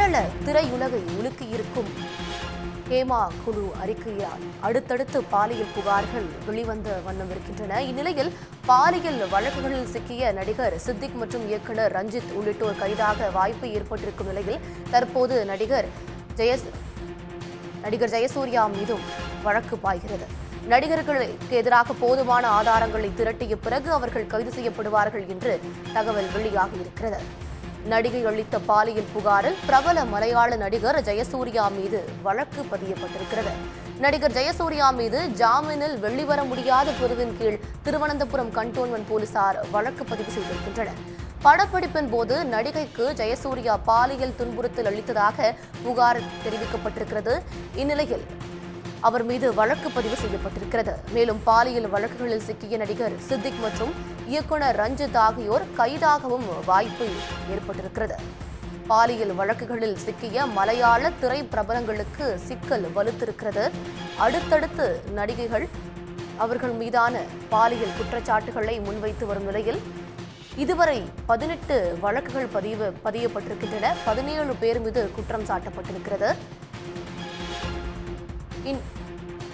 கேரள திரையுலகை உலுக்கியிருக்கும் ஹேமா குழு அறிக்கையால் அடுத்தடுத்து பாலியல் புகார்கள் வெளிவந்த வண்ணம் இருக்கின்றன இந்நிலையில் பாலியல் வழக்குகளில் சிக்கிய நடிகர் சித்திக் மற்றும் இயக்குனர் ரஞ்சித் உள்ளிட்டோர் கைதாக வாய்ப்பு ஏற்பட்டிருக்கும் நிலையில் தற்போது நடிகர் ஜெயஸ் நடிகர் ஜெயசூர்யா மீதும் வழக்கு பாய்கிறது நடிகர்களுக்கு எதிராக போதுமான ஆதாரங்களை திரட்டிய பிறகு அவர்கள் கைது செய்யப்படுவார்கள் என்று தகவல் வெளியாகி இருக்கிறது நடிகை அளித்த பாலியல் புகாரில் பிரபல மலையாள நடிகர் ஜெயசூர்யா மீது வழக்கு பதியப்பட்டிருக்கிறது நடிகர் ஜெயசூர்யா மீது ஜாமீனில் வெளிவர முடியாத பிரிவின் கீழ் திருவனந்தபுரம் கண்டோன்மென்ட் போலீசார் வழக்கு பதிவு செய்திருக்கின்றனர் படப்பிடிப்பின் போது நடிகைக்கு ஜெயசூர்யா பாலியல் துன்புறுத்தல் அளித்ததாக புகார் தெரிவிக்கப்பட்டிருக்கிறது இந்நிலையில் அவர் மீது வழக்கு பதிவு செய்யப்பட்டிருக்கிறது மேலும் பாலியல் வழக்குகளில் சிக்கிய நடிகர் சித்திக் மற்றும் இயக்குனர் ரஞ்சித் ஆகியோர் கைதாகவும் வாய்ப்பு ஏற்பட்டிருக்கிறது பாலியல் வழக்குகளில் சிக்கிய மலையாள திரை பிரபலங்களுக்கு சிக்கல் வலுத்திருக்கிறது அடுத்தடுத்து நடிகைகள் அவர்கள் மீதான பாலியல் குற்றச்சாட்டுகளை முன்வைத்து வரும் நிலையில் இதுவரை பதினெட்டு வழக்குகள் பதிவு பதியப்பட்டிருக்கின்றன பதினேழு பேர் மீது குற்றம் சாட்டப்பட்டிருக்கிறது இன்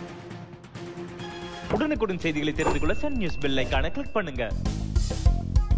உடனுக்குடன் செய்திகளை தெரிந்து கொள்ள சன் நியூஸ் பெல் ஐகானை கிளிக் பண்ணுங்க